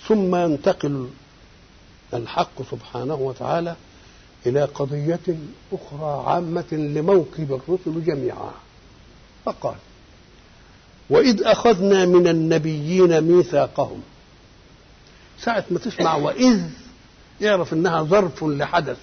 ثم ينتقل الحق سبحانه وتعالى إلى قضية أخرى عامة لموكب الرسل جميعا فقال وإذ أخذنا من النبيين ميثاقهم ساعة ما تسمع وإذ يعرف إنها ظرف لحدث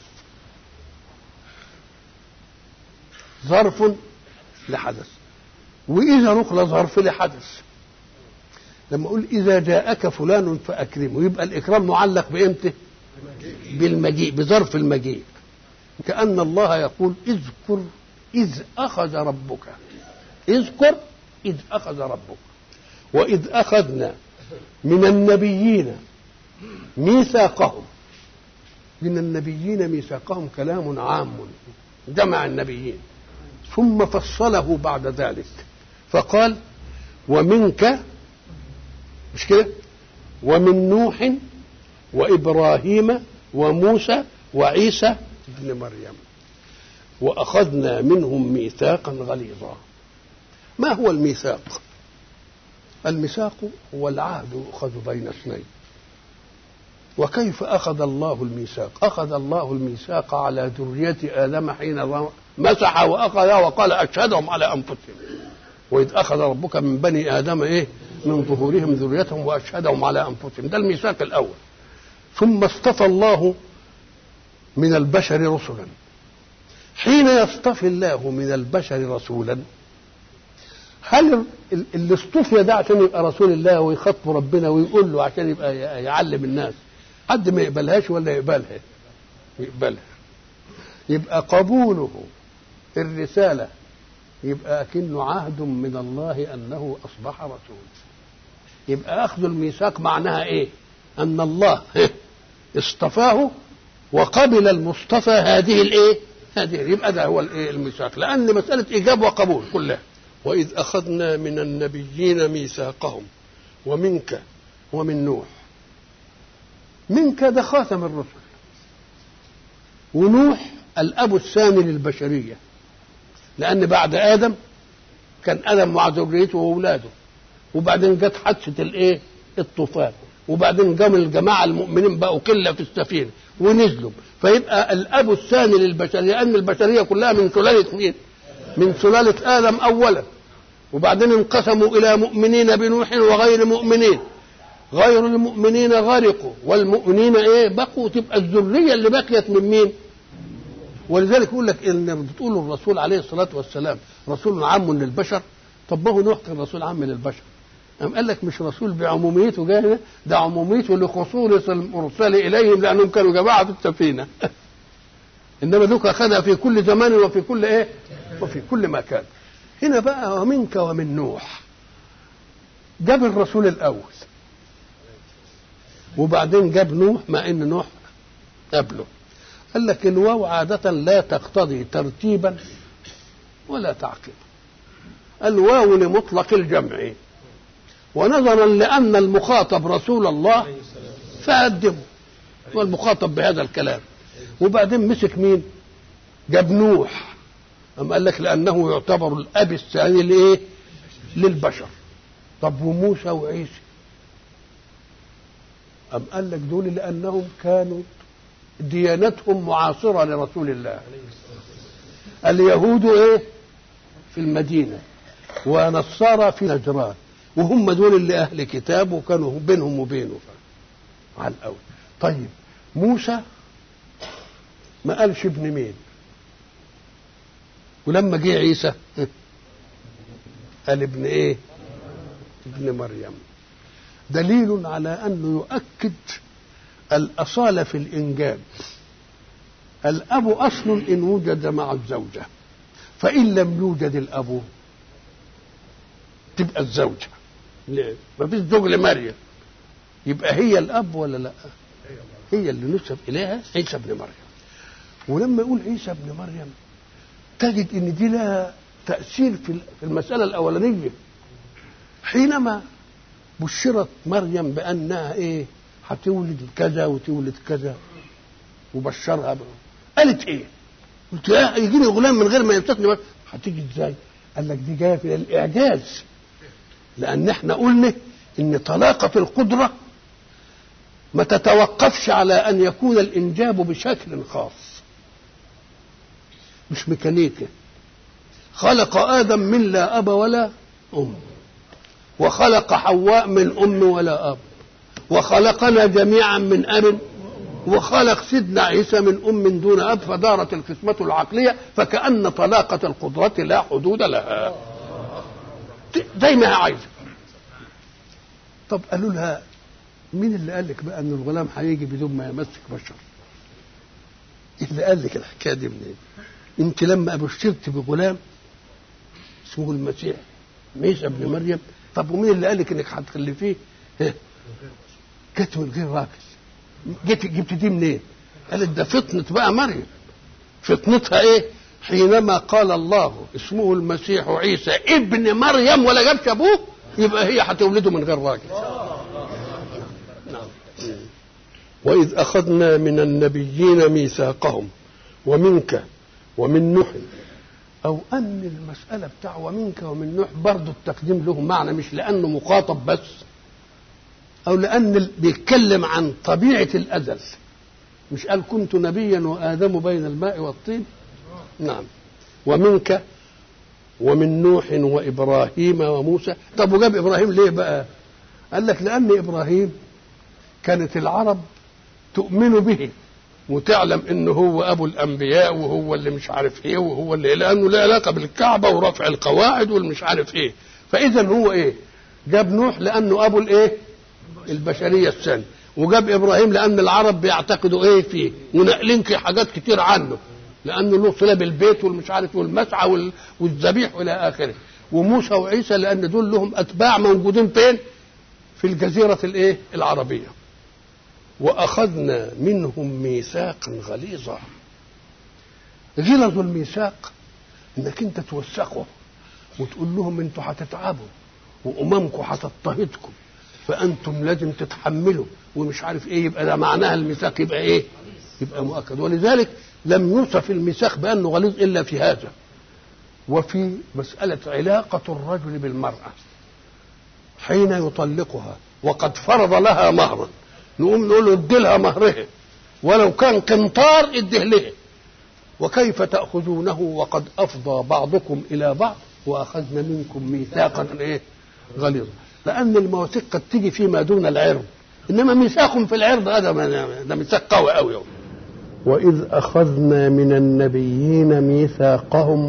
ظرف لحدث وإذا نقل ظرف لحدث لما أقول إذا جاءك فلان فأكرمه يبقى الإكرام معلق بإمتى؟ بالمجيء بظرف المجيء كأن الله يقول اذكر إذ أخذ ربك اذكر إذ أخذ ربك وإذ أخذنا من النبيين ميثاقهم من النبيين ميثاقهم كلام عام جمع النبيين ثم فصله بعد ذلك فقال ومنك مش كده ومن نوح وإبراهيم وموسى وعيسى ابن مريم وأخذنا منهم ميثاقا غليظا ما هو الميثاق الميثاق هو العهد يؤخذ بين اثنين وكيف أخذ الله الميثاق أخذ الله الميثاق على ذرية آدم حين مسح وأخذ وقال أشهدهم على أنفسهم وإذ أخذ ربك من بني آدم إيه من ظهورهم ذريتهم وأشهدهم على أنفسهم ده الميثاق الأول ثم اصطفى الله من البشر رسلا حين يصطفي الله من البشر رسولا هل اللي اصطفي ده عشان يبقى رسول الله ويخاطب ربنا ويقول له عشان يبقى يعلم الناس حد ما يقبلهاش ولا يقبلها يقبلها يبقى قبوله الرسالة يبقى أكنه عهد من الله أنه أصبح رسول يبقى أخذ الميثاق معناها إيه أن الله اصطفاه وقبل المصطفى هذه الإيه هذه يبقى ده هو الإيه الميثاق لأن مسألة إيجاب وقبول كلها وإذ أخذنا من النبيين ميثاقهم ومنك ومن نوح منك ده خاتم الرسل ونوح الأب الثاني للبشرية لأن بعد آدم كان آدم مع ذريته وأولاده وبعدين جت حادثة الإيه؟ الطوفان وبعدين قام الجماعة المؤمنين بقوا كلة في السفينة ونزلوا فيبقى الأب الثاني للبشرية لأن البشرية كلها من سلالة مين؟ من سلالة آدم أولا وبعدين انقسموا إلى مؤمنين بنوح وغير مؤمنين غير المؤمنين غرقوا والمؤمنين ايه بقوا تبقى الذريه اللي بقيت من مين ولذلك يقول لك ان بتقول الرسول عليه الصلاه والسلام رسول عام للبشر طب ما هو نوح كان رسول عام للبشر أم قال لك مش رسول بعموميته جاي ده عموميته لخصوص المرسل اليهم لانهم كانوا جماعه في السفينه انما دوك اخذها في كل زمان وفي كل ايه وفي كل مكان هنا بقى ومنك ومن نوح جاب الرسول الاول وبعدين جاب نوح مع ان نوح قبله قال لك الواو عادة لا تقتضي ترتيبا ولا تعقيبا الواو لمطلق الجمع ونظرا لأن المخاطب رسول الله فقدمه والمخاطب بهذا الكلام وبعدين مسك مين جاب نوح أم قال لك لأنه يعتبر الأب الثاني لإيه للبشر طب وموسى وعيسى أم قال لك دول لأنهم كانوا ديانتهم معاصرة لرسول الله اليهود إيه في المدينة ونصارى في نجران وهم دول اللي أهل كتاب وكانوا بينهم وبينه على الأول طيب موسى ما قالش ابن مين ولما جه عيسى قال ابن ايه ابن مريم دليل على انه يؤكد الاصاله في الانجاب الاب اصل ان وجد مع الزوجه فان لم يوجد الاب تبقى الزوجه ما فيش زوج لمريم يبقى هي الاب ولا لا هي اللي نسب اليها عيسى ابن مريم ولما يقول عيسى ابن مريم تجد ان دي لها تاثير في المساله الاولانيه حينما بشرت مريم بانها ايه هتولد كذا وتولد كذا وبشرها بقى. قالت ايه قلت لا يجي لي غلام من غير ما يمسكني هتيجي ازاي قال لك دي جايه في الاعجاز لان احنا قلنا ان طلاقه القدره ما تتوقفش على ان يكون الانجاب بشكل خاص مش ميكانيكا خلق ادم من لا اب ولا ام وخلق حواء من ام ولا اب وخلقنا جميعا من اب وخلق سيدنا عيسى من ام دون اب فدارت القسمه العقليه فكان طلاقه القدره لا حدود لها زي ما هي عايزه طب قالوا لها مين اللي قال لك بقى ان الغلام هيجي بدون ما يمسك بشر إيه اللي قال لك الحكايه دي منين انت لما بشرت بغلام اسمه المسيح عيسى ابن مريم طب ومين اللي قال لك انك هتخلفيه جت من غير راجل جبت جبت دي منين قالت ده فطنة بقى مريم فطنتها ايه حينما قال الله اسمه المسيح عيسى ابن مريم ولا جابش ابوه يبقى هي هتولده من غير راجل وإذ أخذنا من النبيين ميثاقهم ومنك ومن نوح أو أن المسألة بتاع ومنك ومن نوح برضه التقديم له معنى مش لأنه مخاطب بس أو لأن بيتكلم عن طبيعة الأزل مش قال كنت نبيا وآدم بين الماء والطين نعم ومنك ومن نوح وإبراهيم وموسى طب وجاب إبراهيم ليه بقى قال لك لأن إبراهيم كانت العرب تؤمن به وتعلم انه هو ابو الانبياء وهو اللي مش عارف ايه وهو اللي لانه له علاقه بالكعبه ورفع القواعد والمش عارف ايه فاذا هو ايه جاب نوح لانه ابو الايه البشريه الثانيه وجاب ابراهيم لان العرب بيعتقدوا ايه فيه ونقلين حاجات كتير عنه لانه له صله بالبيت والمش عارف والمسعى والذبيح والى اخره وموسى وعيسى لان دول لهم اتباع موجودين فين في الجزيره الايه العربيه واخذنا منهم ميثاقا غليظا غلظ الميثاق انك انت توثقه وتقول لهم انتوا هتتعبوا واممكم هتضطهدكم فانتم لازم تتحملوا ومش عارف ايه يبقى ده معناها الميثاق يبقى ايه يبقى مؤكد ولذلك لم يوصف الميثاق بانه غليظ الا في هذا وفي مساله علاقه الرجل بالمراه حين يطلقها وقد فرض لها مهرا نقوم نقول له ادي لها مهرها ولو كان قنطار اديه لها وكيف تأخذونه وقد أفضى بعضكم إلى بعض وأخذنا منكم ميثاقا إيه غليظا لأن المواثيق قد تيجي فيما دون العرض إنما ميثاق في العرض هذا ده ميثاق قوي قوي وإذ أخذنا من النبيين ميثاقهم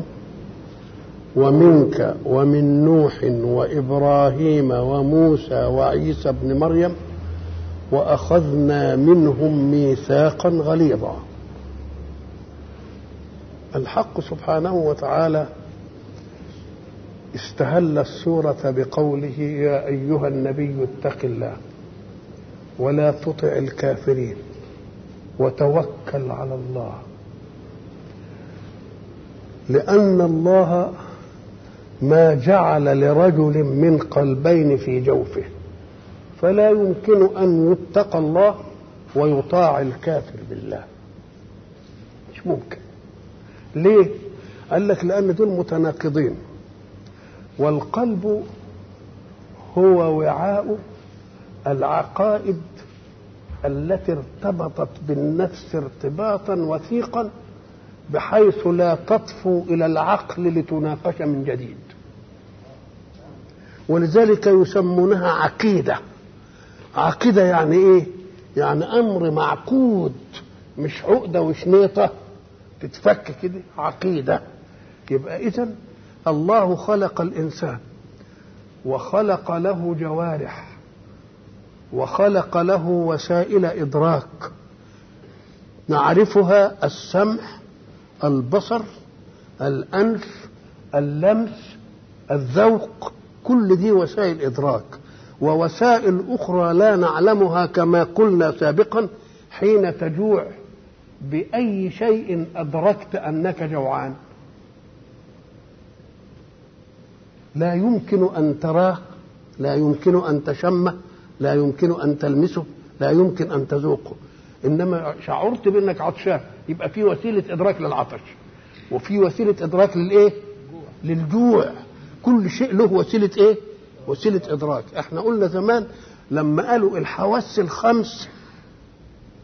ومنك ومن نوح وإبراهيم وموسى وعيسى ابن مريم واخذنا منهم ميثاقا غليظا الحق سبحانه وتعالى استهل السوره بقوله يا ايها النبي اتق الله ولا تطع الكافرين وتوكل على الله لان الله ما جعل لرجل من قلبين في جوفه فلا يمكن أن يتقى الله ويطاع الكافر بالله مش ممكن ليه قال لك لأن دول متناقضين والقلب هو وعاء العقائد التي ارتبطت بالنفس ارتباطا وثيقا بحيث لا تطفو الى العقل لتناقش من جديد ولذلك يسمونها عقيده عقيده يعني ايه يعني امر معقود مش عقده وشنيطه تتفك كده عقيده يبقى اذا الله خلق الانسان وخلق له جوارح وخلق له وسائل ادراك نعرفها السمع البصر الانف اللمس الذوق كل دي وسائل ادراك ووسائل اخرى لا نعلمها كما قلنا سابقا حين تجوع باي شيء ادركت انك جوعان لا يمكن ان تراه لا يمكن ان تشمه لا يمكن ان تلمسه لا يمكن ان تذوقه انما شعرت بانك عطشان يبقى في وسيله ادراك للعطش وفي وسيله ادراك للايه للجوع كل شيء له وسيله ايه وسيله ادراك احنا قلنا زمان لما قالوا الحواس الخمس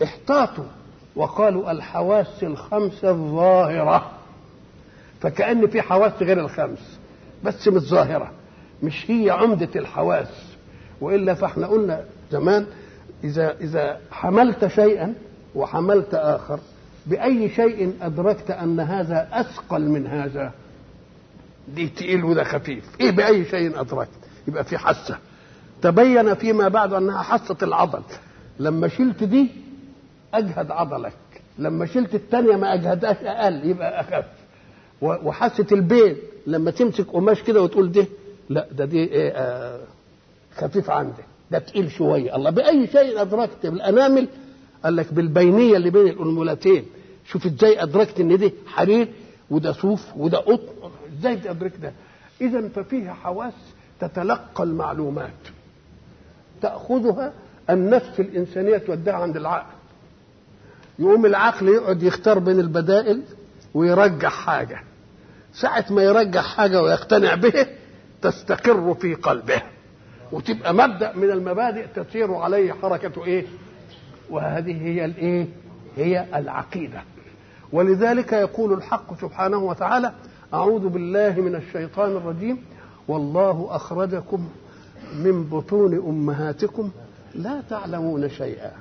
احتاطوا وقالوا الحواس الخمسة الظاهرة فكأن في حواس غير الخمس بس مش ظاهرة مش هي عمدة الحواس وإلا فاحنا قلنا زمان إذا إذا حملت شيئا وحملت آخر بأي شيء أدركت أن هذا أثقل من هذا دي تقيل وده خفيف إيه بأي شيء أدركت يبقى في حاسة تبين فيما بعد أنها حاسة العضل لما شلت دي أجهد عضلك لما شلت الثانية ما أجهدهاش أقل يبقى أخف وحاسة البين لما تمسك قماش كده وتقول ده لا ده دي إيه آه خفيف عندك ده تقيل شوية الله بأي شيء أدركت بالأنامل قال لك بالبينية اللي بين الأنملتين شوف ازاي أدركت إن دي حرير وده صوف وده قطن ازاي تدرك ده إذا ففيها حواس تتلقى المعلومات تأخذها النفس الإنسانية توديها عند العقل يقوم العقل يقعد يختار بين البدائل ويرجح حاجة ساعة ما يرجح حاجة ويقتنع به تستقر في قلبه وتبقى مبدأ من المبادئ تسير عليه حركة ايه وهذه هي الايه هي العقيدة ولذلك يقول الحق سبحانه وتعالى أعوذ بالله من الشيطان الرجيم والله أخرجكم من بطون أمهاتكم لا تعلمون شيئا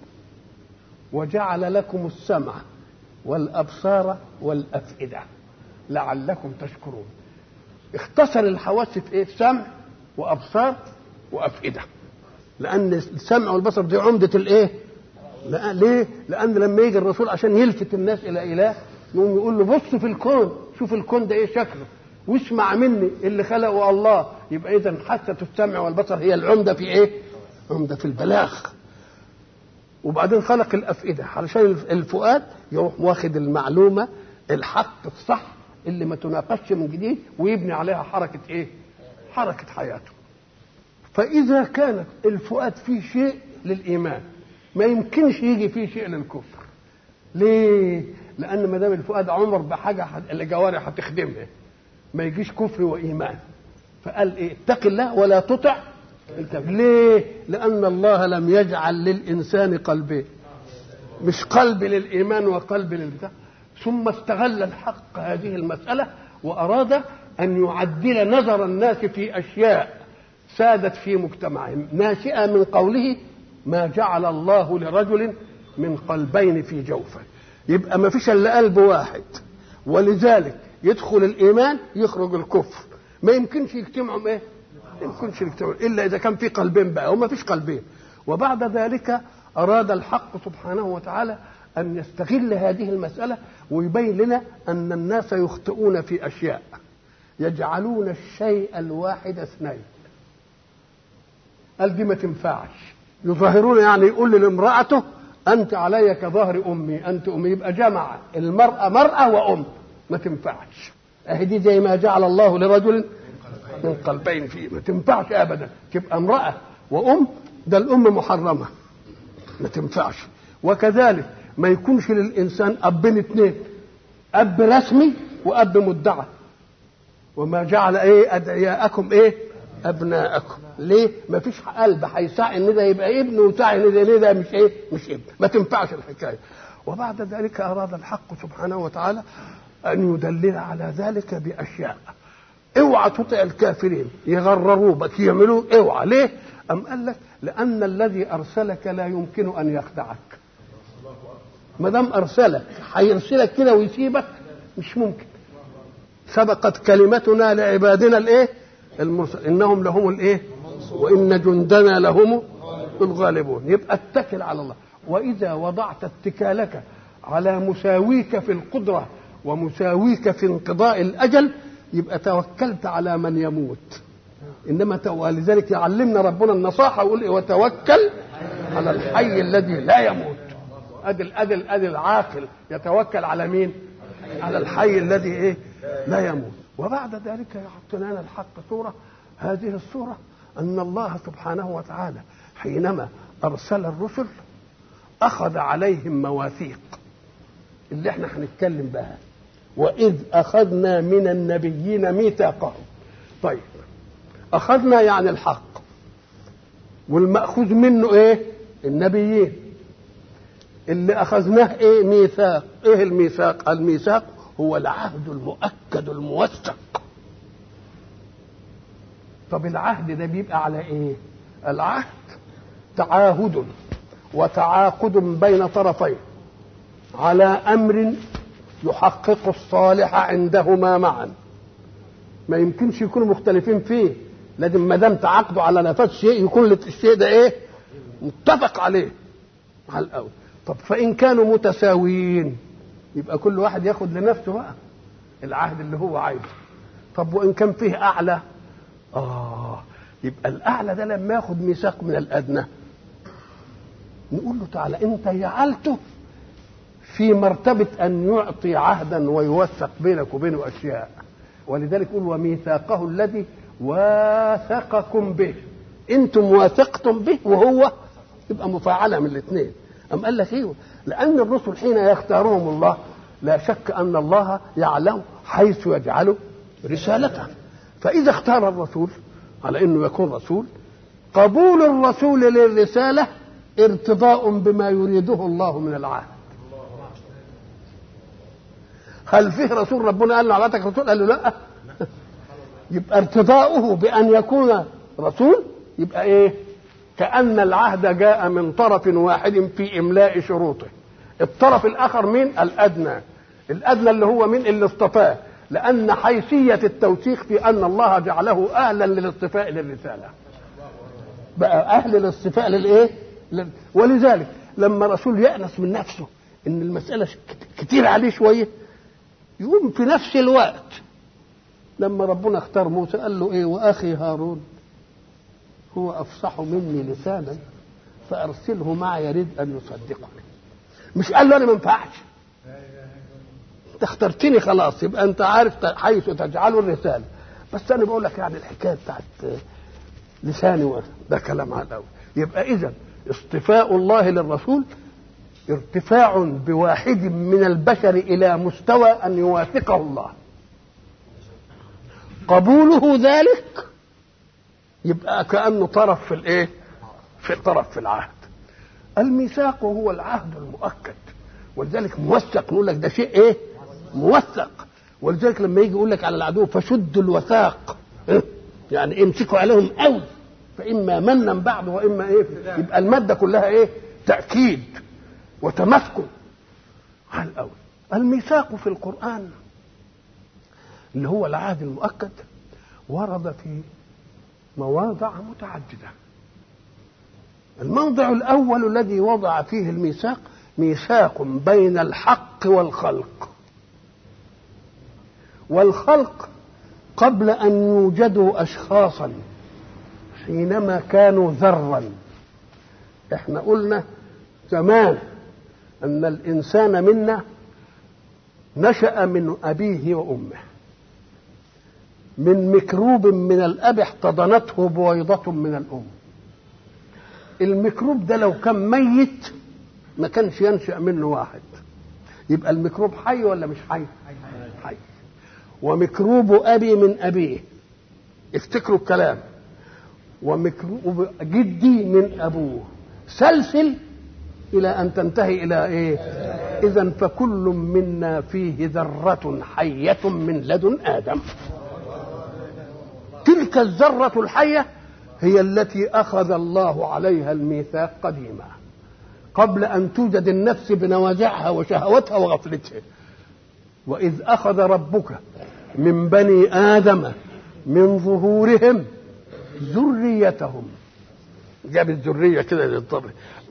وجعل لكم السمع والأبصار والأفئدة لعلكم تشكرون اختصر الحواس في ايه سمع وأبصار وأفئدة لأن السمع والبصر دي عمدة الايه لا ليه لأن لما يجي الرسول عشان يلفت الناس إلى إله يقوم يقول له بص في الكون شوف الكون ده ايه شكله واسمع مني اللي خلقه الله يبقى اذا حاسه السمع والبصر هي العمده في ايه؟ عمده في البلاغ وبعدين خلق الافئده علشان الفؤاد يروح واخد المعلومه الحق الصح اللي ما تناقشش من جديد ويبني عليها حركه ايه؟ حركه حياته. فاذا كانت الفؤاد فيه شيء للايمان ما يمكنش يجي فيه شيء للكفر. ليه؟ لان ما دام الفؤاد عمر بحاجه الجوارح هتخدمها. ما يجيش كفر وايمان فقال ايه اتق الله ولا تطع ليه لان الله لم يجعل للانسان قلبين مش قلب للايمان وقلب للبتاع ثم استغل الحق هذه المساله واراد ان يعدل نظر الناس في اشياء سادت في مجتمعهم ناشئه من قوله ما جعل الله لرجل من قلبين في جوفه يبقى ما فيش الا قلب واحد ولذلك يدخل الايمان يخرج الكفر ما يمكنش يجتمعوا ايه ما يمكنش يجتمعوا الا اذا كان في قلبين بقى وما فيش قلبين وبعد ذلك اراد الحق سبحانه وتعالى ان يستغل هذه المساله ويبين لنا ان الناس يخطئون في اشياء يجعلون الشيء الواحد اثنين قال دي ما تنفعش يظاهرون يعني يقول لامرأته أنت علي كظهر أمي أنت أمي يبقى جمع المرأة مرأة وأم ما تنفعش اهي دي زي ما جعل الله لرجل من قلبين فيه ما تنفعش ابدا تبقى امراه وام ده الام محرمه ما تنفعش وكذلك ما يكونش للانسان ابين اثنين اب رسمي واب مدعى وما جعل ايه ادعياءكم ايه ابناءكم ليه ما فيش قلب هيسعى ان ده يبقى ابن وسعي ان ده, ده مش ايه مش ابن ما تنفعش الحكايه وبعد ذلك اراد الحق سبحانه وتعالى أن يدلل على ذلك بأشياء اوعى تطع الكافرين يغرروا بك يعملوا اوعى ليه؟ أم قال لك لأن الذي أرسلك لا يمكن أن يخدعك ما دام أرسلك هيرسلك كده ويسيبك مش ممكن سبقت كلمتنا لعبادنا الايه؟ المرسل انهم لهم الايه؟ وان جندنا لهم الغالبون يبقى اتكل على الله واذا وضعت اتكالك على مساويك في القدره ومساويك في انقضاء الاجل يبقى توكلت على من يموت انما ولذلك يعلمنا ربنا النصاحه يقول إيه وتوكل على الحي الذي لا يموت ادي ادي ادي العاقل يتوكل على مين؟ على الحي الذي ايه؟ لا يموت وبعد ذلك يحط لنا الحق صوره هذه الصوره ان الله سبحانه وتعالى حينما ارسل الرسل اخذ عليهم مواثيق اللي احنا هنتكلم بها وإذ أخذنا من النبيين ميثاقهم طيب أخذنا يعني الحق والمأخوذ منه إيه النبيين اللي اخذناه ايه ميثاق ايه الميثاق الميثاق هو العهد المؤكد الموثق طب العهد ده بيبقى على ايه العهد تعاهد وتعاقد بين طرفين على امر يحقق الصالح عندهما معا ما يمكنش يكونوا مختلفين فيه لازم ما دام تعاقدوا على نفس شيء يكون الشيء ده ايه متفق عليه على الاول طب فان كانوا متساويين يبقى كل واحد ياخد لنفسه بقى العهد اللي هو عايزه طب وان كان فيه اعلى اه يبقى الاعلى ده لما ياخد ميثاق من الادنى نقول له تعالى انت جعلته في مرتبة أن يعطي عهدا ويوثق بينك وبينه أشياء ولذلك يقول وميثاقه الذي واثقكم به انتم واثقتم به وهو يبقى مفاعلة من الاثنين أم قال لك ايوه لأن الرسل حين يختارهم الله لا شك أن الله يعلم حيث يجعل رسالته فإذا اختار الرسول على أنه يكون رسول قبول الرسول للرسالة ارتضاء بما يريده الله من العهد هل فيه رسول ربنا قال له عبادتك رسول قال له لا يبقى ارتضاؤه بأن يكون رسول يبقى ايه كأن العهد جاء من طرف واحد في إملاء شروطه الطرف الآخر مين الأدنى الأدنى اللي هو مين اللي اصطفاه لأن حيثية التوثيق في أن الله جعله أهلا للاصطفاء للرسالة بقى أهل الاصطفاء للإيه ولذلك لما رسول يأنس من نفسه إن المسألة كتير عليه شوية يقوم في نفس الوقت لما ربنا اختار موسى قال له ايه واخي هارون هو افصح مني لسانا فارسله معي يريد ان يصدقني مش قال له انا ما ينفعش انت اخترتني خلاص يبقى انت عارف حيث تجعل الرساله بس انا بقول لك يعني الحكايه بتاعت لساني ده كلام على الاول يبقى اذا اصطفاء الله للرسول ارتفاع بواحد من البشر الى مستوى ان يوافقه الله قبوله ذلك يبقى كانه طرف في الايه في طرف في العهد الميثاق هو العهد المؤكد ولذلك موثق نقول لك ده شيء ايه موثق ولذلك لما يجي يقول لك على العدو فشدوا الوثاق يعني امسكوا عليهم قوي فاما منا بعد واما ايه يبقى الماده كلها ايه تاكيد وتمسكن على الأول الميثاق في القرآن اللي هو العهد المؤكد ورد في مواضع متعددة الموضع الأول الذي وضع فيه الميثاق ميثاق بين الحق والخلق والخلق قبل أن يوجدوا أشخاصا حينما كانوا ذرا احنا قلنا زمان أن الإنسان منا نشأ من أبيه وأمه من ميكروب من الأب احتضنته بويضة من الأم الميكروب ده لو كان ميت ما كانش ينشأ منه واحد يبقى الميكروب حي ولا مش حي حي وميكروب أبي من أبيه افتكروا الكلام وميكروب جدي من أبوه سلسل إلى أن تنتهي إلى إيه إذا فكل منا فيه ذرة حية من لدن آدم تلك الذرة الحية هي التي أخذ الله عليها الميثاق قديما قبل أن توجد النفس بنوازعها وشهوتها وغفلتها وإذ أخذ ربك من بني آدم من ظهورهم ذريتهم جاب الذرية كده للضر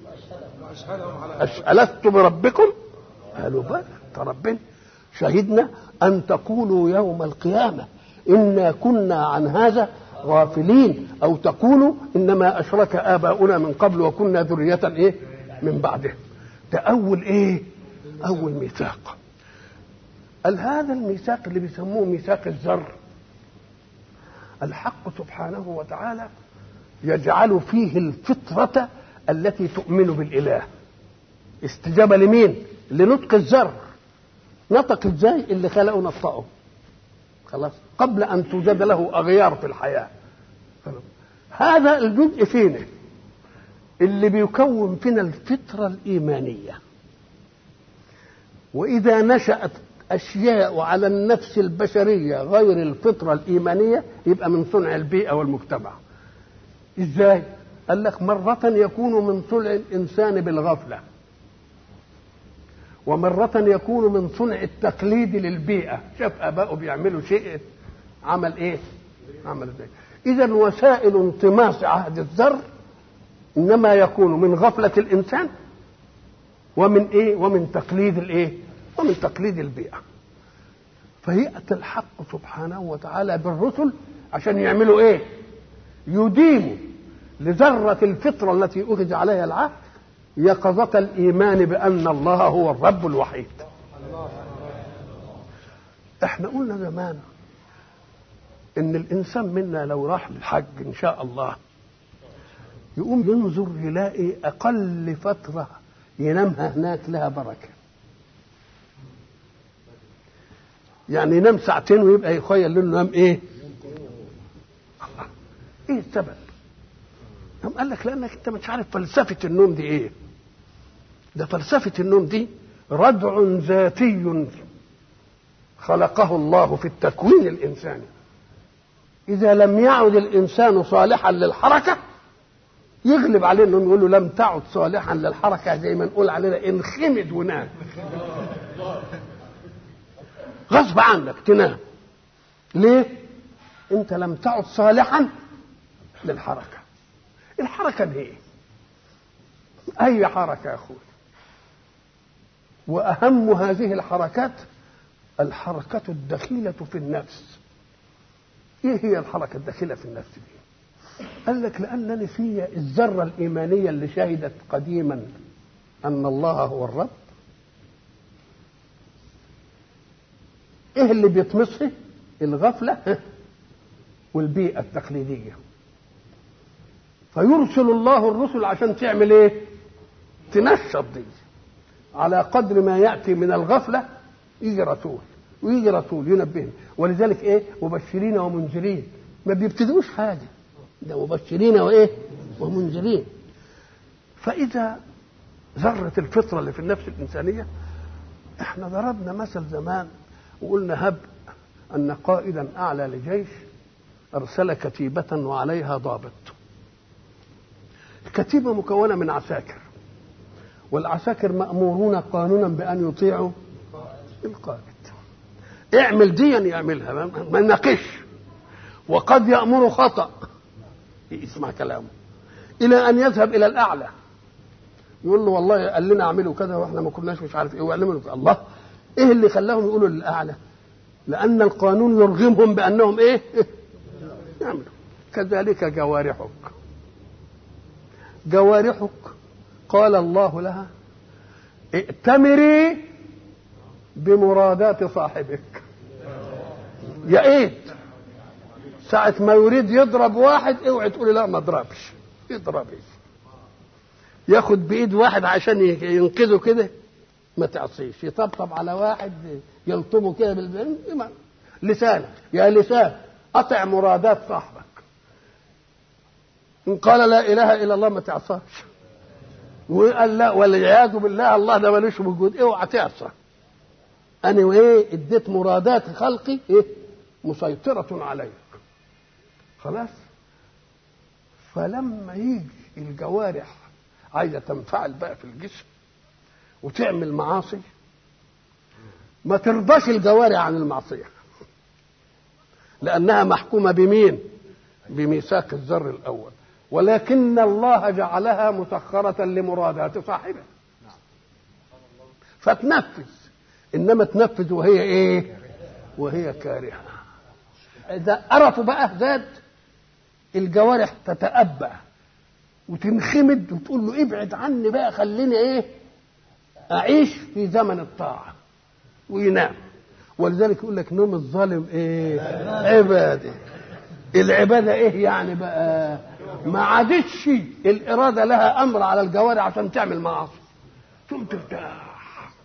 ألست بربكم قالوا بلى ربنا شهدنا أن تقولوا يوم القيامة إنا كنا عن هذا غافلين أو تقولوا إنما أشرك آباؤنا من قبل وكنا ذرية إيه من بعده ده أول إيه أول ميثاق قال هذا الميثاق اللي بيسموه ميثاق الذر الحق سبحانه وتعالى يجعل فيه الفطرة التي تؤمن بالإله استجابة لمين لنطق الذر نطق ازاي اللي خلقه نطقه خلاص قبل ان توجد له اغيار في الحياه هذا الجزء فينا اللي بيكون فينا الفطره الايمانيه وإذا نشأت أشياء على النفس البشرية غير الفطرة الإيمانية يبقى من صنع البيئة والمجتمع إزاي؟ قال لك مرة يكون من صنع الإنسان بالغفلة ومرة يكون من صنع التقليد للبيئة شاف آباؤه بيعملوا شيء عمل إيه؟ عمل زي إذا وسائل انطماس عهد الذر إنما يكون من غفلة الإنسان ومن إيه؟ ومن تقليد الإيه؟ ومن تقليد البيئة فيأتي الحق سبحانه وتعالى بالرسل عشان يعملوا إيه؟ يديموا لذرة الفطرة التي أخذ عليها العهد يقظة الإيمان بأن الله هو الرب الوحيد احنا قلنا زمان ان الانسان منا لو راح للحج ان شاء الله يقوم ينظر يلاقي اقل فتره ينامها هناك لها بركه يعني ينام ساعتين ويبقى يخيل له نام ايه الله ايه السبب قام قال لك لانك انت مش عارف فلسفه النوم دي ايه ده فلسفه النوم دي ردع ذاتي خلقه الله في التكوين الانساني اذا لم يعد الانسان صالحا للحركه يغلب عليه انه يقول له لم تعد صالحا للحركه زي ما نقول علينا انخمد ونام غصب عنك تنام ليه انت لم تعد صالحا للحركه الحركه دي ايه اي حركه يا اخوي واهم هذه الحركات الحركه الدخيله في النفس ايه هي الحركه الداخله في النفس دي قال لك لانني في الذره الايمانيه اللي شهدت قديما ان الله هو الرب ايه اللي بيطمسها الغفله والبيئه التقليديه فيرسل الله الرسل عشان تعمل ايه تنشط دي على قدر ما ياتي من الغفله يجي رسول ويجي رسول ينبهنا ولذلك ايه مبشرين ومنذرين ما بيبتدئوش حاجه ده مبشرين وايه ومنذرين فاذا ذره الفطره اللي في النفس الانسانيه احنا ضربنا مثل زمان وقلنا هب ان قائدا اعلى لجيش ارسل كتيبه وعليها ضابط الكتيبه مكونه من عساكر والعساكر مامورون قانونا بان يطيعوا القائد اعمل ديا يعملها ما يناقش وقد يامر خطا يسمع كلامه الى ان يذهب الى الاعلى يقول له والله قال لنا اعملوا كذا واحنا ما كناش مش عارف ايه ويعلموا الله ايه اللي خلاهم يقولوا للاعلى لان القانون يرغمهم بانهم ايه يعملوا كذلك جوارحك جوارحك قال الله لها ائتمري بمرادات صاحبك يا ايه ساعة ما يريد يضرب واحد اوعي تقولي لا ما اضربش اضربي ياخد بايد واحد عشان ينقذه كده ما تعصيش يطبطب على واحد يلطمه كده بالبن لسانك يا لسان اطع مرادات صاحبك ان قال لا اله الا الله ما تعصاش وقال لا والعياذ بالله الله ده ملوش وجود اوعى تعصى انا وايه اديت مرادات خلقي ايه مسيطرة عليك خلاص فلما يجي الجوارح عايزة تنفعل بقى في الجسم وتعمل معاصي ما ترضاش الجوارح عن المعصية لأنها محكومة بمين بميثاق الذر الأول ولكن الله جعلها مسخرة لمرادات صاحبه فتنفذ إنما تنفذ وهي إيه وهي كارهة إذا قرفوا بقى زاد الجوارح تتأبى وتنخمد وتقول له ابعد عني بقى خليني ايه اعيش في زمن الطاعه وينام ولذلك يقول لك نوم الظالم ايه عباده العباده ايه يعني بقى ما عادتش الاراده لها امر على الجوارح عشان تعمل معاصي تقوم ترتاح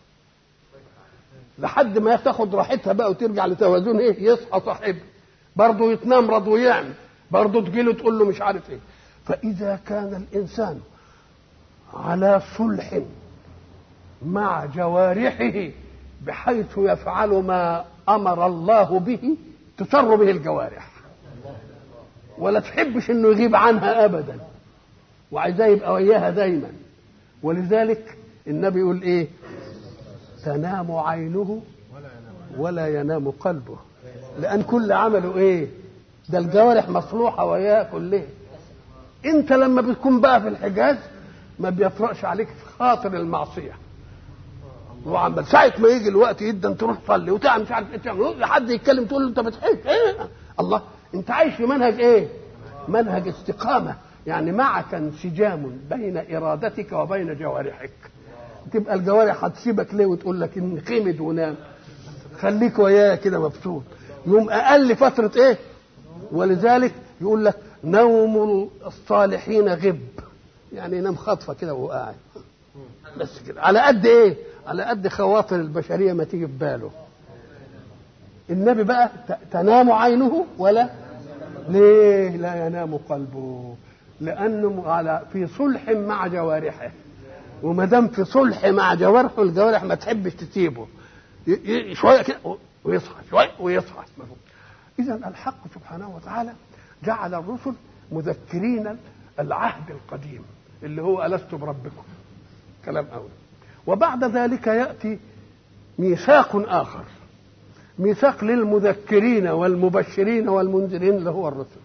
لحد ما تاخد راحتها بقى وترجع لتوازن ايه يصحى صاحبه برضه يتنام رضو يعمل برضه تجيله تقول له مش عارف ايه فإذا كان الإنسان على صلح مع جوارحه بحيث يفعل ما امر الله به تسر به الجوارح ولا تحبش انه يغيب عنها ابدا وعايزاه يبقى وياها دايما ولذلك النبي يقول ايه تنام عينه ولا ينام قلبه لان كل عمله ايه ده الجوارح مصلوحه وياه كلها انت لما بتكون بقى في الحجاز ما بيطرقش عليك خاطر المعصيه وعمال ساعة ما يجي الوقت جدا تروح تصلي وتعمل مش عارف ايه تعمل حد يتكلم تقول له انت بتحج ايه الله انت عايش في منهج ايه؟ منهج استقامة يعني معك انسجام بين ارادتك وبين جوارحك تبقى الجوارح هتسيبك ليه وتقول لك ان قيمد ونام خليك وياه كده مبسوط يوم اقل فترة ايه؟ ولذلك يقول لك نوم الصالحين غب يعني ينام خطفة كده وهو قاعد بس كده على قد ايه؟ على قد خواطر البشريه ما تيجي في باله النبي بقى تنام عينه ولا ليه لا ينام قلبه لانه على في صلح مع جوارحه وما دام في صلح مع جوارحه الجوارح ما تحبش تسيبه شويه كده ويصحى شويه ويصحى اذا الحق سبحانه وتعالى جعل الرسل مذكرين العهد القديم اللي هو الست بربكم كلام اول وبعد ذلك ياتي ميثاق اخر ميثاق للمذكرين والمبشرين والمنذرين اللي هو الرسل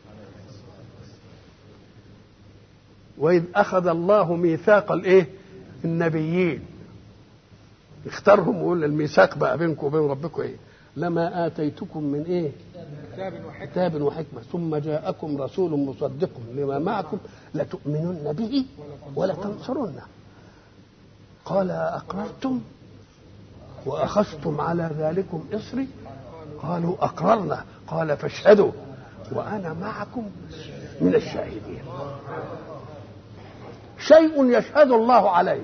واذ اخذ الله ميثاق الايه النبيين اختارهم ويقول الميثاق بقى بينكم وبين ربكم ايه لما اتيتكم من ايه كتاب وحكمة كتاب وحكمه ثم جاءكم رسول مصدق لما معكم لتؤمنن به ولا تنصرنه قال أقررتم وأخذتم على ذلكم إصري قالوا أقررنا قال فاشهدوا وأنا معكم من الشاهدين شيء يشهد الله عليه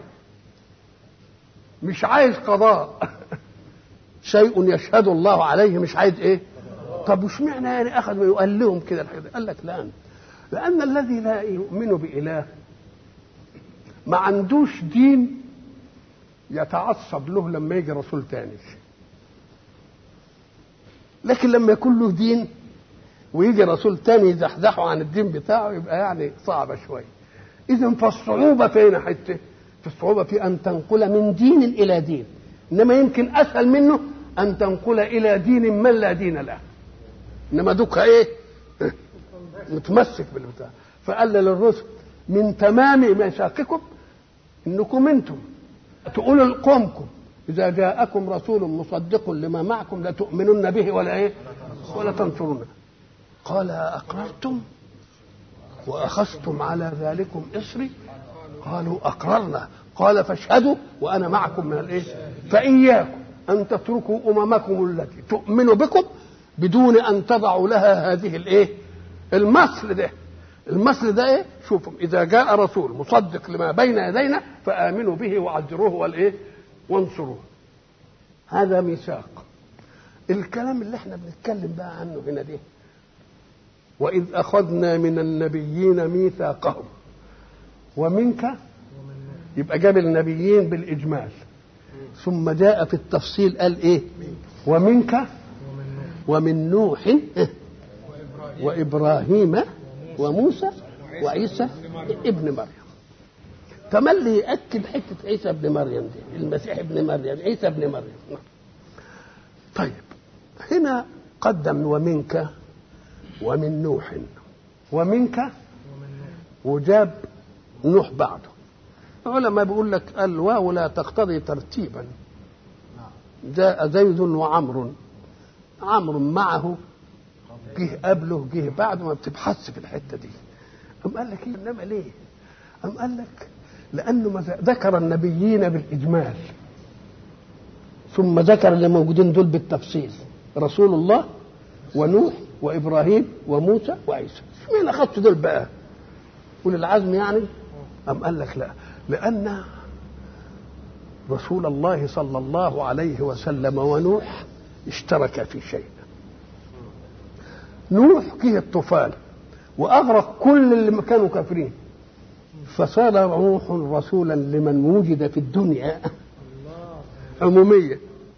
مش عايز قضاء شيء يشهد الله عليه مش عايز ايه طب وش معنى يعني اخذ ويقال لهم كده الحاجة قال لك لا لان الذي لا يؤمن باله ما عندوش دين يتعصب له لما يجي رسول تاني لكن لما يكون له دين ويجي رسول تاني يزحزحه عن الدين بتاعه يبقى يعني صعبة شوية إذا فالصعوبة فين حتة؟ في الصعوبة في أن تنقل من دين إلى دين إنما يمكن أسهل منه أن تنقل إلى دين من لا دين له إنما دوك إيه؟ متمسك بالبتاع فقال للرسل من تمام ميثاقكم انكم انتم تقولوا لقومكم اذا جاءكم رسول مصدق لما معكم لتؤمنن به ولا ايه ولا تنصرونه قال اقررتم واخذتم على ذلكم اصري قالوا اقررنا قال فاشهدوا وانا معكم من الايه فاياكم ان تتركوا اممكم التي تؤمن بكم بدون ان تضعوا لها هذه الايه المصل ده المثل ده ايه شوفوا اذا جاء رسول مصدق لما بين يدينا فامنوا به وعذروه والايه وانصروه هذا ميثاق الكلام اللي احنا بنتكلم بقى عنه هنا ده واذ اخذنا من النبيين ميثاقهم ومنك يبقى جاب النبيين بالاجمال ثم جاء في التفصيل قال ايه ومنك ومن نوح وابراهيم وموسى وعيسى ابن مريم تملي يأكد حتة عيسى ابن مريم دي المسيح ابن مريم عيسى ابن مريم طيب هنا قدم ومنك ومن نوح ومنك وجاب نوح بعده العلماء بيقول لك الواو لا تقتضي ترتيبا جاء زيد وعمر عمرو معه جه قبله جه بعده ما بتبحثش في الحته دي قام قال لك ايه انما ليه قام قال لك لانه ما ذكر النبيين بالاجمال ثم ذكر اللي موجودين دول بالتفصيل رسول الله ونوح وابراهيم وموسى وعيسى مين اخذت دول بقى قول العزم يعني قام قال لك لا لان رسول الله صلى الله عليه وسلم ونوح اشتركا في شيء نوح جه الطوفان واغرق كل اللي كانوا كافرين فصار نوح رسولا لمن وجد في الدنيا عموميه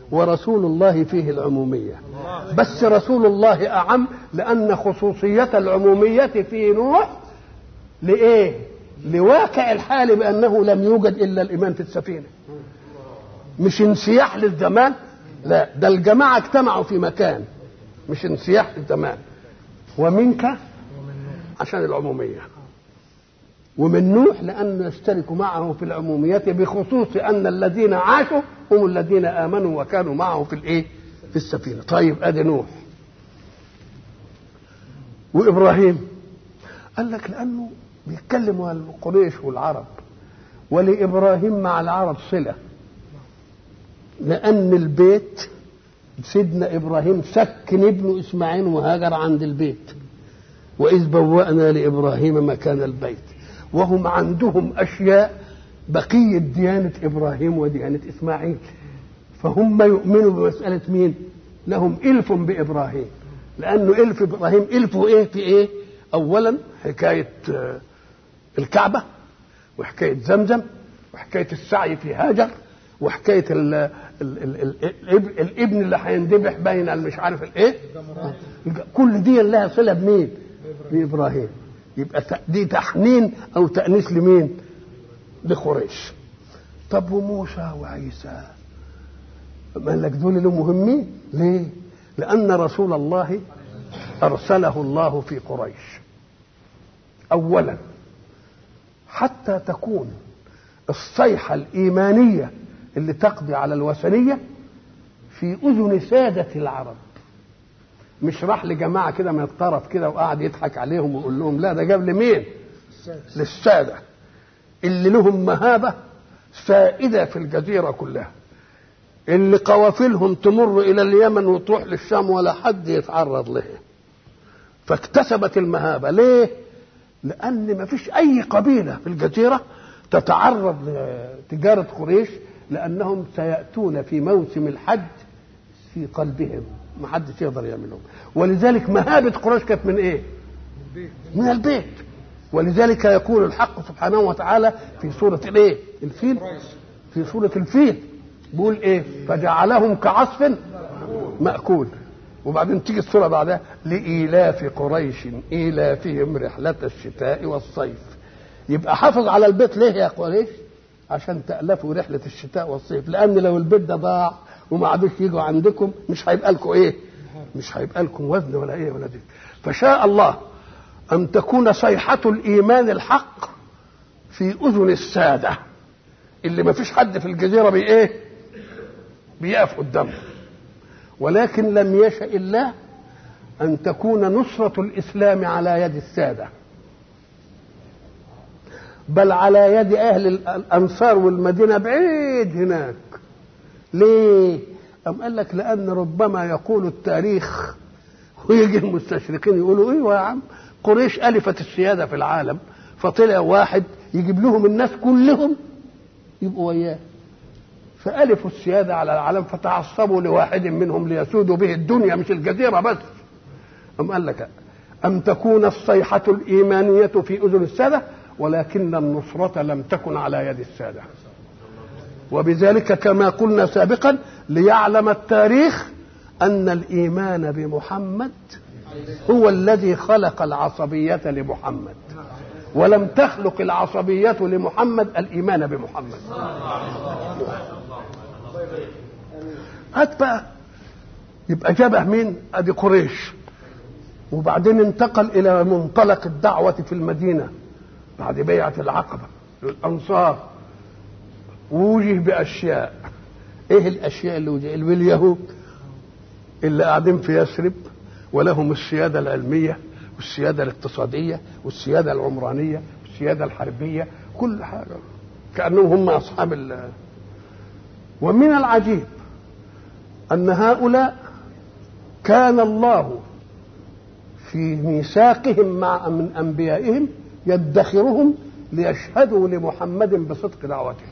ورسول الله فيه العمومية بس رسول الله أعم لأن خصوصية العمومية في نوح لإيه لواقع الحال بأنه لم يوجد إلا الإيمان في السفينة مش انسياح للزمان لا ده الجماعة اجتمعوا في مكان مش انسياح للزمان ومنك عشان العمومية ومن نوح لأن يشترك معه في العمومية بخصوص أن الذين عاشوا هم الذين آمنوا وكانوا معه في الإيه؟ في السفينة طيب أدي نوح وإبراهيم قال لك لأنه بيتكلم عن قريش والعرب ولإبراهيم مع العرب صلة لأن البيت سيدنا إبراهيم سكن ابنه إسماعيل وهاجر عند البيت وإذ بوأنا لإبراهيم مكان البيت وهم عندهم أشياء بقية ديانة إبراهيم وديانة إسماعيل فهم يؤمنوا بمسألة مين لهم إلف بإبراهيم لأنه إلف إبراهيم إلفه إيه في إيه أولا حكاية الكعبة وحكاية زمزم وحكاية السعي في هاجر وحكاية ال ال ال ال الابن اللي هيندبح بين المش عارف الايه كل دي لها صلة بمين بإبراهيم يبقى دي تحنين أو تأنيس لمين لقريش طب وموسى وعيسى قال لك دول له مهمين ليه لأن رسول الله أرسله الله في قريش أولا حتى تكون الصيحة الإيمانية اللي تقضي على الوثنية في أذن سادة العرب مش راح لجماعة كده من الطرف كده وقعد يضحك عليهم ويقول لهم لا ده جاب لمين للسادة اللي لهم مهابة سائدة في الجزيرة كلها اللي قوافلهم تمر إلى اليمن وتروح للشام ولا حد يتعرض لها فاكتسبت المهابة ليه لأن ما فيش أي قبيلة في الجزيرة تتعرض لتجارة قريش لأنهم سيأتون في موسم الحج في قلبهم ما حدش يقدر يعملهم ولذلك مهابة قريش كانت من ايه من البيت ولذلك يقول الحق سبحانه وتعالى في سورة الايه الفيل في سورة الفيل بيقول ايه فجعلهم كعصف مأكول وبعدين تيجي السورة بعدها لإيلاف قريش إيلافهم رحلة الشتاء والصيف يبقى حافظ على البيت ليه يا قريش عشان تألفوا رحلة الشتاء والصيف لأن لو البيت ده ضاع وما عادوش يجوا عندكم مش هيبقى لكم ايه مش هيبقى لكم وزن ولا ايه ولا دي فشاء الله ان تكون صيحة الايمان الحق في اذن السادة اللي ما فيش حد في الجزيرة بي ايه بيقف قدامه ولكن لم يشأ الله ان تكون نصرة الاسلام على يد السادة بل على يد اهل الانصار والمدينة بعيد هناك ليه؟ أم قال لك لأن ربما يقول التاريخ ويجي المستشرقين يقولوا ايوه يا عم قريش ألفت السيادة في العالم فطلع واحد يجيب لهم الناس كلهم يبقوا وياه فألفوا السيادة على العالم فتعصبوا لواحد منهم ليسودوا به الدنيا مش الجزيرة بس أم قال لك أم تكون الصيحة الإيمانية في أذن السادة ولكن النصرة لم تكن على يد السادة وبذلك كما قلنا سابقا ليعلم التاريخ ان الايمان بمحمد هو الذي خلق العصبيه لمحمد ولم تخلق العصبيه لمحمد الايمان بمحمد هات بقى يبقى جابه مين ادي قريش وبعدين انتقل الى منطلق الدعوه في المدينه بعد بيعه العقبه الانصار ووجه باشياء ايه الاشياء اللي وجه اليهود اللي قاعدين في يثرب ولهم السياده العلميه والسياده الاقتصاديه والسياده العمرانيه والسياده الحربيه كل حاجه كانهم هم اصحاب ال ومن العجيب ان هؤلاء كان الله في ميثاقهم مع من انبيائهم يدخرهم ليشهدوا لمحمد بصدق دعوته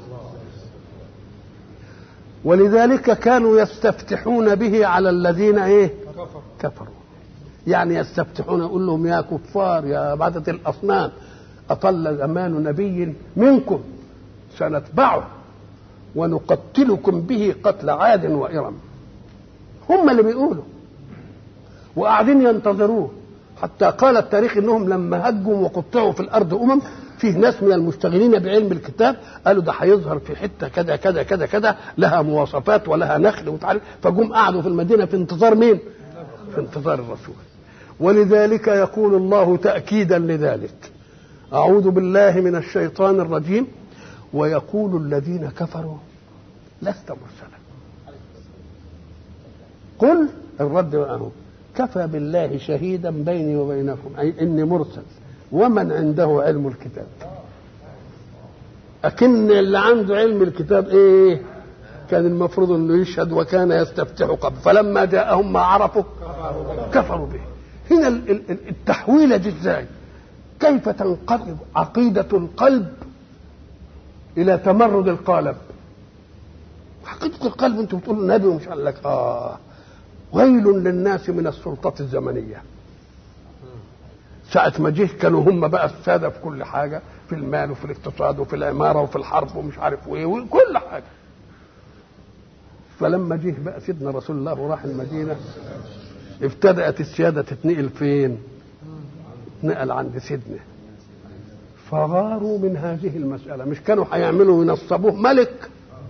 ولذلك كانوا يستفتحون به على الذين ايه كفروا يعني يستفتحون يقول لهم يا كفار يا عبادة الأصنام أطل زمان نبي منكم سنتبعه ونقتلكم به قتل عاد وإرم هم اللي بيقولوا وقاعدين ينتظروه حتى قال التاريخ انهم لما هجوا وقطعوا في الارض امم فيه ناس من المشتغلين بعلم الكتاب قالوا ده هيظهر في حته كذا كذا كذا كذا لها مواصفات ولها نخل وتعرف فجم قعدوا في المدينه في انتظار مين؟ في انتظار الرسول ولذلك يقول الله تاكيدا لذلك اعوذ بالله من الشيطان الرجيم ويقول الذين كفروا لست مرسلا قل الرد معه كفى بالله شهيدا بيني وبينكم اي اني مرسل ومن عنده علم الكتاب أكن اللي عنده علم الكتاب ايه كان المفروض انه يشهد وكان يستفتح قبل فلما جاءهم ما عرفوا كفروا به هنا التحويله دي ازاي كيف تنقلب عقيده القلب الى تمرد القالب عقيده القلب انتوا بتقولوا نبي ومش قال لك اه ويل للناس من السلطه الزمنيه ساعة ما جه كانوا هم بقى السادة في كل حاجة في المال وفي الاقتصاد وفي العمارة وفي الحرب ومش عارف وايه وكل حاجة فلما جه بقى سيدنا رسول الله وراح المدينة ابتدأت السيادة تتنقل فين؟ اتنقل عند سيدنا فغاروا من هذه المسألة مش كانوا هيعملوا ينصبوه ملك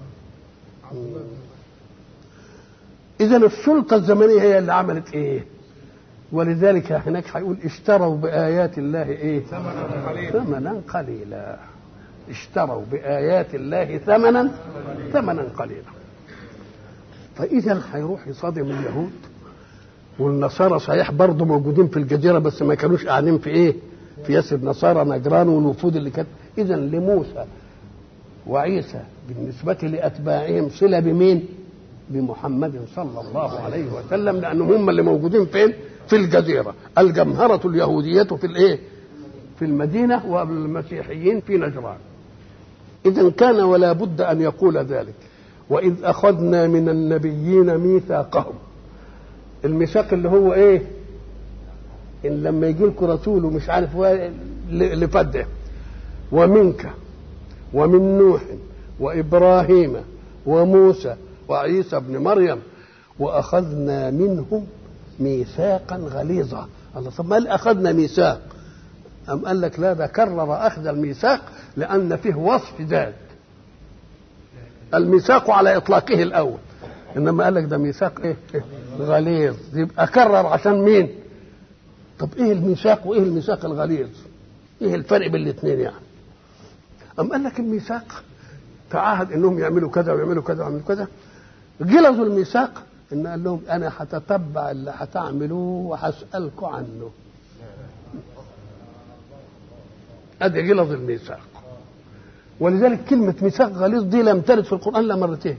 إذا السلطة الزمنية هي اللي عملت إيه؟ ولذلك هناك هيقول اشتروا بآيات الله ايه؟ ثمنا قليلا ثمنا قليلا اشتروا بآيات الله ثمنا ثمنا قليلا فإذا هيروح يصادم اليهود والنصارى صحيح برضه موجودين في الجزيرة بس ما كانوش قاعدين في ايه؟ في ياسر نصارى نجران والوفود اللي كانت إذا لموسى وعيسى بالنسبة لأتباعهم صلة بمين؟ بمحمد صلى الله عليه وسلم لأنهم هم اللي موجودين فين؟ في الجزيرة الجمهرة اليهودية في الايه في المدينة والمسيحيين في نجران إذا كان ولا بد أن يقول ذلك وإذ أخذنا من النبيين ميثاقهم الميثاق اللي هو إيه إن لما يجي لكم رسول ومش عارف لفده ومنك ومن نوح وإبراهيم وموسى وعيسى ابن مريم وأخذنا منهم ميثاقا غليظا الله طب ما اخذنا ميثاق أم قال لك لا ده كرر أخذ الميثاق لأن فيه وصف ذات الميثاق على إطلاقه الأول إنما قال لك ده ميثاق إيه؟ غليظ يبقى كرر عشان مين؟ طب إيه الميثاق وإيه الميثاق الغليظ؟ إيه الفرق بين الاثنين يعني؟ أم قال لك الميثاق تعاهد إنهم يعملوا كذا ويعملوا كذا ويعملوا كذا جلظوا الميثاق ان قال لهم انا هتتبع اللي هتعملوه وهسالكم عنه ادي غلظ الميثاق ولذلك كلمة ميثاق غليظ دي لم ترد في القرآن إلا مرتين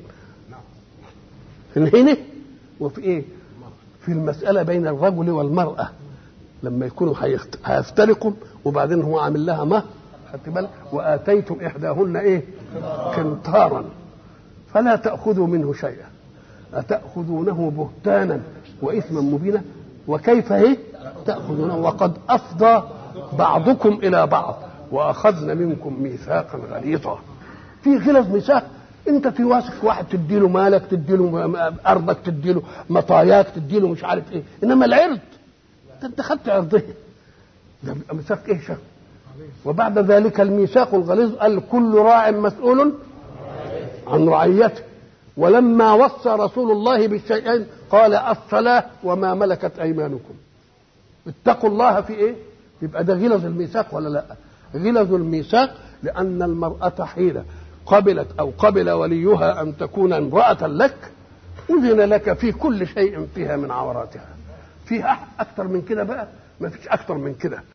في هنا وفي إيه؟ في المسألة بين الرجل والمرأة لما يكونوا هيفترقوا وبعدين هو عامل لها مهر خدت بالك وآتيتم إحداهن إيه؟ قنطارا فلا تأخذوا منه شيئا أتأخذونه بهتانا وإثما مبينا وكيف هي تأخذونه وقد أفضى بعضكم إلى بعض وأخذنا منكم ميثاقا غليظا في غلظ ميثاق انت في واثق واحد تديله مالك تديله ارضك تديله مطاياك تديله مش عارف ايه انما العرض انت خدت عرضه ده ميثاق ايه شك وبعد ذلك الميثاق الغليظ قال كل راع مسؤول عن رعيته ولما وصى رسول الله بالشيئين قال الصلاة وما ملكت أيمانكم اتقوا الله في إيه يبقى ده غلظ الميثاق ولا لا غلظ الميثاق لأن المرأة حين قبلت أو قبل وليها أن تكون امرأة لك أذن لك في كل شيء فيها من عوراتها فيها أكثر من كده بقى ما فيش أكثر من كده